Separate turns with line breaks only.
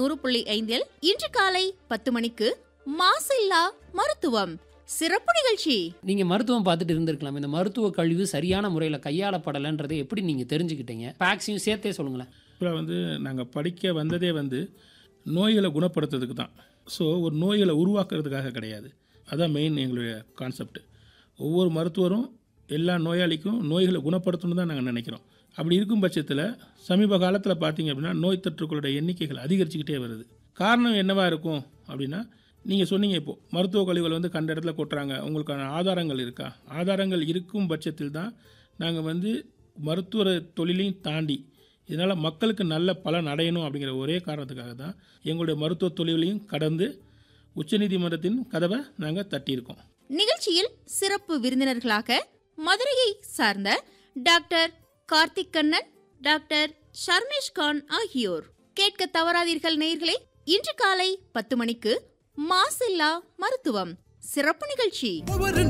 நூறு புள்ளி ஐந்தில் இன்று காலை பத்து மணிக்கு மாசில்லா மருத்துவம் சிறப்பு நிகழ்ச்சி
நீங்க மருத்துவம் பார்த்துட்டு இருந்திருக்கலாம் இந்த மருத்துவ கழிவு சரியான முறையில் கையாளப்படலைன்றதை எப்படி நீங்க தெரிஞ்சுக்கிட்டீங்க பேக்ஸையும் சேர்த்தே சொல்லுங்களேன்
அப்புறம் வந்து நாங்கள் படிக்க வந்ததே வந்து நோய்களை குணப்படுத்துறதுக்கு தான் ஸோ ஒரு நோய்களை உருவாக்குறதுக்காக கிடையாது அதான் மெயின் எங்களுடைய கான்செப்ட் ஒவ்வொரு மருத்துவரும் எல்லா நோயாளிக்கும் நோய்களை குணப்படுத்தணும்னு தான் நாங்கள் நினைக்கிறோம் அப்படி இருக்கும் பட்சத்தில் சமீப காலத்தில் பார்த்தீங்க அப்படின்னா நோய் தொற்றுகளோட எண்ணிக்கைகள் அதிகரிச்சுக்கிட்டே வருது காரணம் என்னவா இருக்கும் அப்படின்னா நீங்கள் சொன்னீங்க இப்போ மருத்துவ கழிவுகள் வந்து கண்ட இடத்துல கொட்டுறாங்க உங்களுக்கான ஆதாரங்கள் இருக்கா ஆதாரங்கள் இருக்கும் பட்சத்தில் தான் நாங்கள் வந்து மருத்துவ தொழிலையும் தாண்டி இதனால் மக்களுக்கு நல்ல பலன் அடையணும் அப்படிங்கிற ஒரே காரணத்துக்காக தான் எங்களுடைய மருத்துவ தொழிலையும் கடந்து உச்சநீதிமன்றத்தின் கதவை நாங்கள் தட்டியிருக்கோம்
நிகழ்ச்சியில் சிறப்பு விருந்தினர்களாக மதுரையை சார்ந்த டாக்டர் கார்த்திக் கண்ணன் டாக்டர் ஷர்மேஷ் கான் ஆகியோர் கேட்க தவறாதீர்கள் நேயர்களே இன்று காலை பத்து மணிக்கு மாசில்லா மருத்துவம் சிறப்பு நிகழ்ச்சி